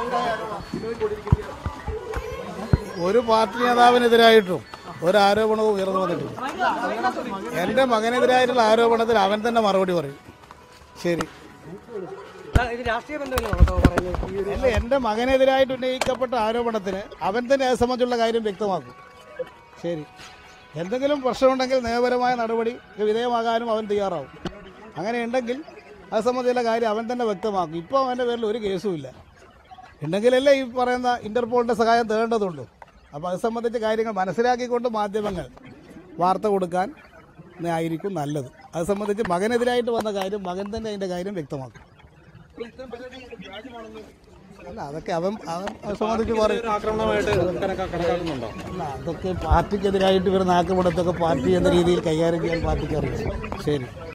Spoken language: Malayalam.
ഒരു പാർട്ടി നേതാവിനെതിരായിട്ടും ഒരു ആരോപണവും ഉയർന്നു വന്നിട്ടില്ല എൻ്റെ മകനെതിരായിട്ടുള്ള ആരോപണത്തിൽ അവൻ തന്നെ മറുപടി പറയും ശരി ഇത് രാഷ്ട്രീയ ബന്ധമില്ലാണോ പറയുന്നത് ഈ ഒരു അല്ല എൻ്റെ മകനെതിരായിട്ട് ഉന്നയിക്കപ്പെട്ട ആരോപണത്തിന് അവൻ തന്നെ അത് സംബന്ധിച്ചുള്ള കാര്യം വ്യക്തമാക്കും ശരി എന്തെങ്കിലും പ്രശ്നമുണ്ടെങ്കിൽ നിയമപരമായ നടപടിക്ക് വിധേയമാകാനും അവൻ തയ്യാറാവും അങ്ങനെ ഉണ്ടെങ്കിൽ അത് സംബന്ധിച്ചുള്ള കാര്യം അവൻ തന്നെ വ്യക്തമാക്കും ഇപ്പോൾ അവൻ്റെ പേരിൽ ഒരു കേസും ഇല്ല ഉണ്ടെങ്കിലല്ലേ ഈ പറയുന്ന ഇന്റർപോളിന്റെ സഹായം തേടേണ്ടതുള്ളൂ അപ്പോൾ അത് സംബന്ധിച്ച കാര്യങ്ങൾ മനസ്സിലാക്കിക്കൊണ്ട് മാധ്യമങ്ങൾ വാർത്ത കൊടുക്കാൻ ആയിരിക്കും നല്ലത് അത് സംബന്ധിച്ച് മകനെതിരായിട്ട് വന്ന കാര്യം മകൻ തന്നെ അതിൻ്റെ കാര്യം വ്യക്തമാക്കും അല്ല അതൊക്കെ അവൻ അവൻ അത് സംബന്ധിച്ച് പറയും ആക്രമണമായിട്ട് കണക്കാക്കുന്നുണ്ടോ അല്ല അതൊക്കെ പാർട്ടിക്കെതിരായിട്ട് വരുന്ന ആക്രമണത്തൊക്കെ പാർട്ടി എന്ന രീതിയിൽ കൈകാര്യം ചെയ്യാൻ പാർട്ടിക്ക് അറിയാം ശരി